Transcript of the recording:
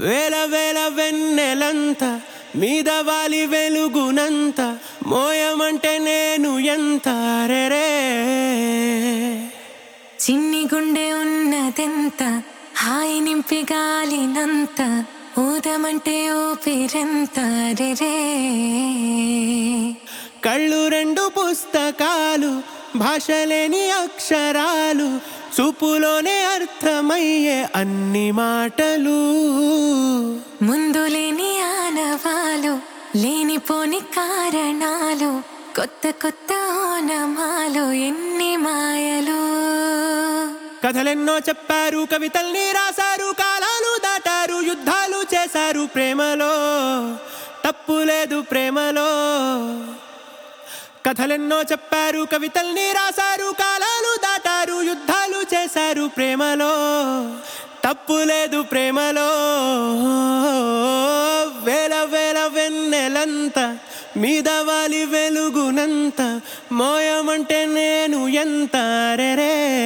వేల వేల వెన్నెలంత మీద వాలి వెలుగునంత మోయమంటే నేను ఎంత రెరే చిన్ని గుండె ఉన్నదెంత హాయి నింపి గాలినంత ఊదమంటే ఊపిరెంత రెరే కళ్ళు రెండు పుస్తకాలు భాషలేని అక్షరాలు చూపులోనే అర్థమయ్యే అన్ని మాటలు ముందు లేని ఆనవాలు లేనిపోని కారణాలు కొత్త కొత్త ఓనమాలు ఎన్ని మాయలు కథలెన్నో చెప్పారు కవితల్ని రాశారు కాలాలు దాటారు యుద్ధాలు చేశారు ప్రేమలో తప్పు లేదు ప్రేమలో కథలెన్నో చెప్పారు కవితల్ని రాశారు కాలాలు దాటారు యుద్ధాలు చేశారు ప్రేమలో తప్పు లేదు ప్రేమలో వేల వేల వెన్నెలంత మీద వాలి వెలుగునంత మోయమంటే నేను ఎంత రెరే